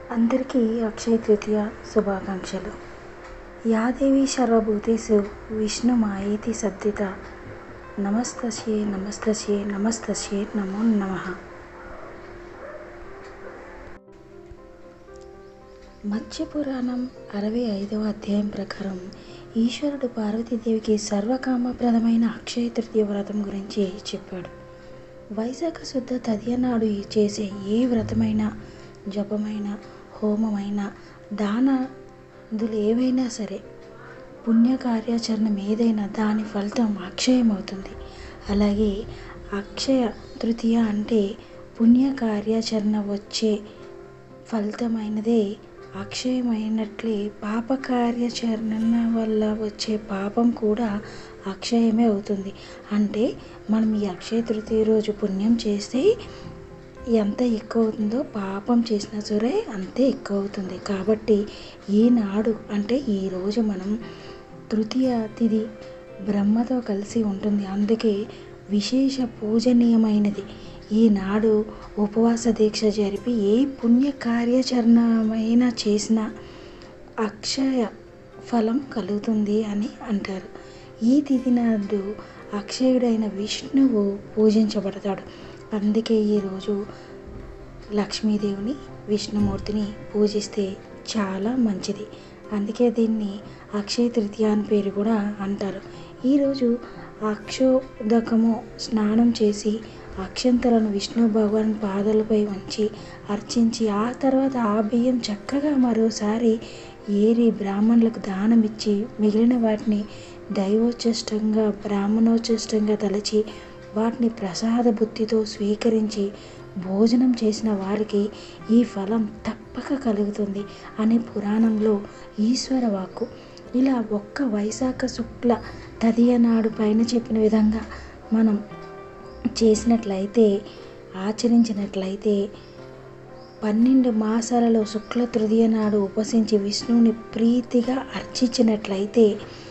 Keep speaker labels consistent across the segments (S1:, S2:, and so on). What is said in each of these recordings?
S1: అందరికీ అక్షయ తృతీయ శుభాకాంక్షలు యాదేవి సర్వభూతేషు విష్ణుమాయేతి సద్దిత నమస్తస్యే నమస్తస్యే నమస్తస్యే నమో నమః మత్స్య పురాణం అరవై ఐదవ అధ్యాయం ప్రకారం ఈశ్వరుడు పార్వతీదేవికి సర్వకామప్రదమైన అక్షయ తృతీయ వ్రతం గురించి చెప్పాడు వైశాఖ శుద్ధ తదియ నాడు చేసే ఏ వ్రతమైనా జపమైన హోమమైన దానాదులు ఏవైనా సరే పుణ్య కార్యాచరణం ఏదైనా దాని ఫలితం అక్షయమవుతుంది అలాగే అక్షయ తృతీయ అంటే పుణ్య కార్యాచరణ వచ్చే ఫలితమైనదే అక్షయమైనట్లే పాప కార్యాచరణ వల్ల వచ్చే పాపం కూడా అక్షయమే అవుతుంది అంటే మనం ఈ అక్షయ తృతీయ రోజు పుణ్యం చేస్తే ఎంత ఎక్కువ అవుతుందో పాపం చేసినా సరే అంతే ఎక్కువ అవుతుంది కాబట్టి ఈనాడు అంటే ఈరోజు మనం తృతీయ తిథి బ్రహ్మతో కలిసి ఉంటుంది అందుకే విశేష పూజనీయమైనది ఈనాడు ఉపవాస దీక్ష జరిపి ఏ పుణ్య కార్యాచరణమైనా చేసినా అక్షయ ఫలం కలుగుతుంది అని అంటారు ఈ తిథి నాడు అక్షయుడైన విష్ణువు పూజించబడతాడు అందుకే ఈరోజు లక్ష్మీదేవిని విష్ణుమూర్తిని పూజిస్తే చాలా మంచిది అందుకే దీన్ని అక్షయ తృతీయ అని పేరు కూడా అంటారు ఈరోజు అక్షోదకము స్నానం చేసి అక్షంతలను విష్ణు భగవాన్ పాదాలపై ఉంచి అర్చించి ఆ తర్వాత ఆ బియ్యం చక్కగా మరోసారి ఏరి బ్రాహ్మణులకు దానం ఇచ్చి మిగిలిన వాటిని దైవోచ్చిష్టంగా బ్రాహ్మణోచ్చిష్టంగా తలచి వాటిని ప్రసాద బుద్ధితో స్వీకరించి భోజనం చేసిన వారికి ఈ ఫలం తప్పక కలుగుతుంది అని పురాణంలో ఈశ్వర వాక్కు ఇలా ఒక్క వైశాఖ శుక్ల తదియ నాడు పైన చెప్పిన విధంగా మనం చేసినట్లయితే ఆచరించినట్లయితే పన్నెండు మాసాలలో శుక్ల తృతీయ నాడు ఉపసించి విష్ణువుని ప్రీతిగా అర్చించినట్లయితే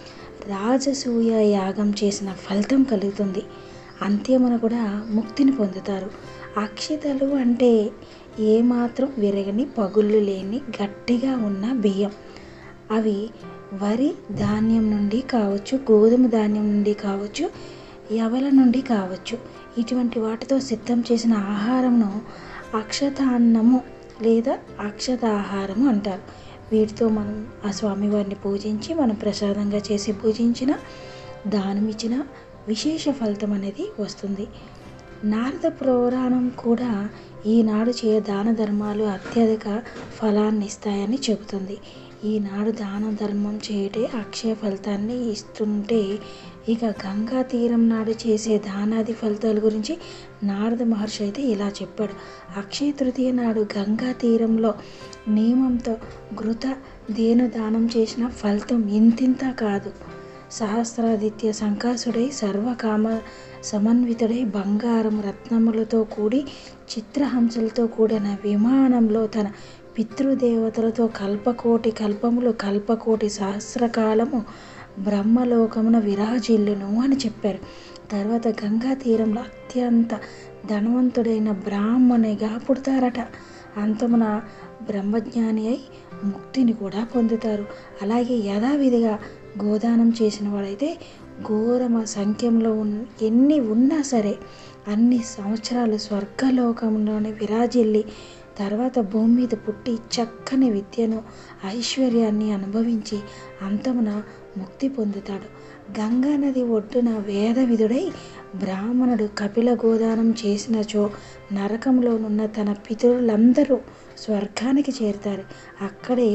S1: రాజసూయ యాగం చేసిన ఫలితం కలుగుతుంది అంత్యమున కూడా ముక్తిని పొందుతారు అక్షితలు అంటే ఏమాత్రం విరగని పగుళ్ళు లేని గట్టిగా ఉన్న బియ్యం అవి వరి ధాన్యం నుండి కావచ్చు గోధుమ ధాన్యం నుండి కావచ్చు యవల నుండి కావచ్చు ఇటువంటి వాటితో సిద్ధం చేసిన ఆహారంను అక్షతాన్నము లేదా అక్షతాహారము అంటారు వీటితో మనం ఆ స్వామివారిని పూజించి మనం ప్రసాదంగా చేసి పూజించిన దానం ఇచ్చిన విశేష ఫలితం అనేది వస్తుంది నారద పురాణం కూడా ఈనాడు చే దాన ధర్మాలు అత్యధిక ఫలాన్ని ఇస్తాయని చెబుతుంది ఈనాడు దాన ధర్మం చేయటే అక్షయ ఫలితాన్ని ఇస్తుంటే ఇక గంగా తీరం నాడు చేసే దానాది ఫలితాల గురించి నారద మహర్షి అయితే ఇలా చెప్పాడు అక్షయ తృతీయ నాడు గంగా తీరంలో నియమంతో ఘృత దేను దానం చేసిన ఫలితం ఇంతింత కాదు సహస్రాదిత్య సంకాసుడై సర్వకామ సమన్వితుడై బంగారం రత్నములతో కూడి చిత్రహంసలతో కూడిన విమానంలో తన పితృదేవతలతో కల్పకోటి కల్పములు కల్పకోటి సహస్రకాలము బ్రహ్మలోకమున విరాజిల్లును అని చెప్పారు తర్వాత గంగా తీరంలో అత్యంత ధనవంతుడైన బ్రాహ్మణిగా పుడతారట అంతమున బ్రహ్మజ్ఞాని అయి ముక్తిని కూడా పొందుతారు అలాగే యథావిధిగా గోదానం చేసిన వాడైతే ఘోరమ సంఖ్యంలో ఉన్న ఎన్ని ఉన్నా సరే అన్ని సంవత్సరాలు స్వర్గలోకంలోనే విరాజిల్లి తర్వాత భూమి మీద పుట్టి చక్కని విద్యను ఐశ్వర్యాన్ని అనుభవించి అంతమున ముక్తి పొందుతాడు గంగా నది ఒడ్డున వేద విధుడై బ్రాహ్మణుడు కపిల గోదానం చేసినచో నరకంలోనున్న తన పితరులందరూ స్వర్గానికి చేరుతారు అక్కడే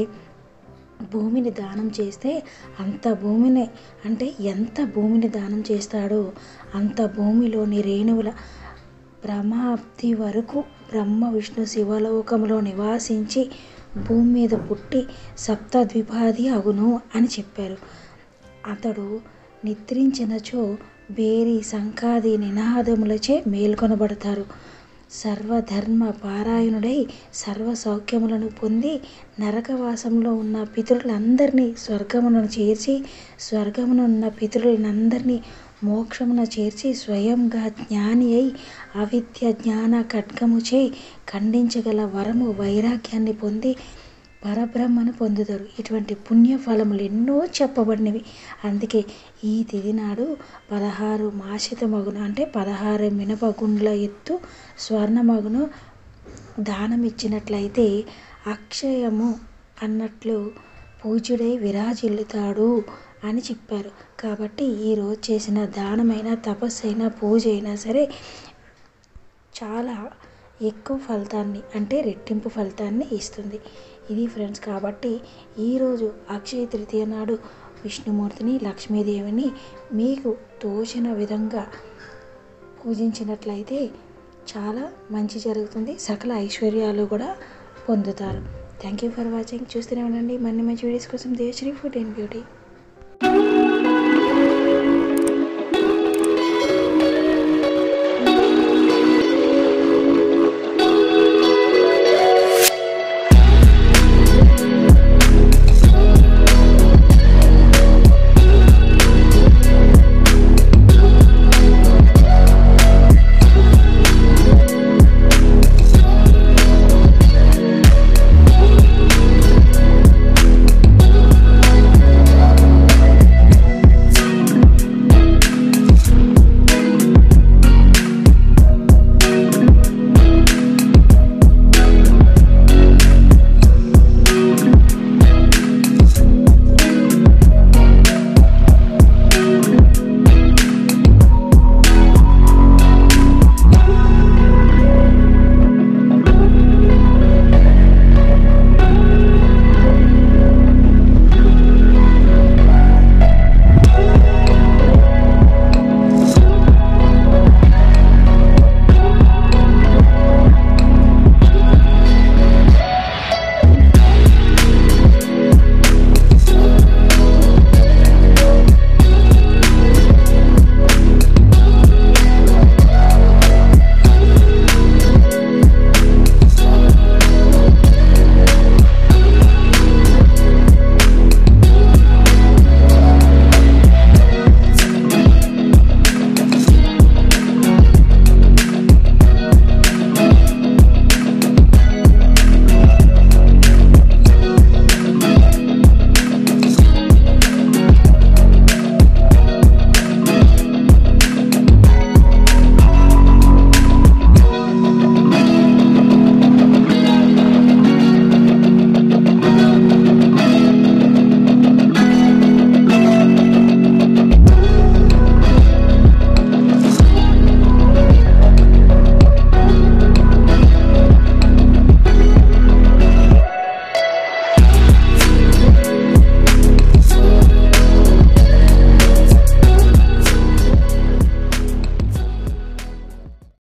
S1: భూమిని దానం చేస్తే అంత భూమిని అంటే ఎంత భూమిని దానం చేస్తాడో అంత భూమిలోని రేణువుల బ్రహ్మాప్తి వరకు బ్రహ్మ విష్ణు శివలోకంలో నివాసించి భూమి మీద పుట్టి సప్తద్విపాది అగును అని చెప్పారు అతడు నిద్రించినచో బేరి సంకాది నినాదములచే మేల్కొనబడతారు సర్వధర్మ పారాయణుడై సర్వ సౌఖ్యములను పొంది నరకవాసంలో ఉన్న పితరులందరినీ స్వర్గమును చేర్చి స్వర్గమునున్న పితరులందరినీ మోక్షమున చేర్చి స్వయంగా జ్ఞాని అయి అవిద్య జ్ఞాన ఖడ్గముచే ఖండించగల వరము వైరాగ్యాన్ని పొంది పరబ్రహ్మను పొందుతారు ఇటువంటి పుణ్య ఫలములు ఎన్నో చెప్పబడినవి అందుకే ఈ తిథి నాడు పదహారు మాసిత మగును అంటే పదహారు మినపగుండ్ల ఎత్తు స్వర్ణమగును దానం ఇచ్చినట్లయితే అక్షయము అన్నట్లు పూజ్యుడై విరాజిల్లుతాడు అని చెప్పారు కాబట్టి ఈరోజు చేసిన దానమైన తపస్సైనా పూజ అయినా సరే చాలా ఎక్కువ ఫలితాన్ని అంటే రెట్టింపు ఫలితాన్ని ఇస్తుంది ఇది ఫ్రెండ్స్ కాబట్టి ఈరోజు అక్షయ తృతీయ నాడు విష్ణుమూర్తిని లక్ష్మీదేవిని మీకు తోచిన విధంగా పూజించినట్లయితే చాలా మంచి జరుగుతుంది సకల ఐశ్వర్యాలు కూడా పొందుతారు థ్యాంక్ యూ ఫర్ వాచింగ్ చూస్తూనే ఉండండి మరిన్ని మంచి వీడియోస్ కోసం దేవశ్రీ ఫుడ్ అండ్ బ్యూటీ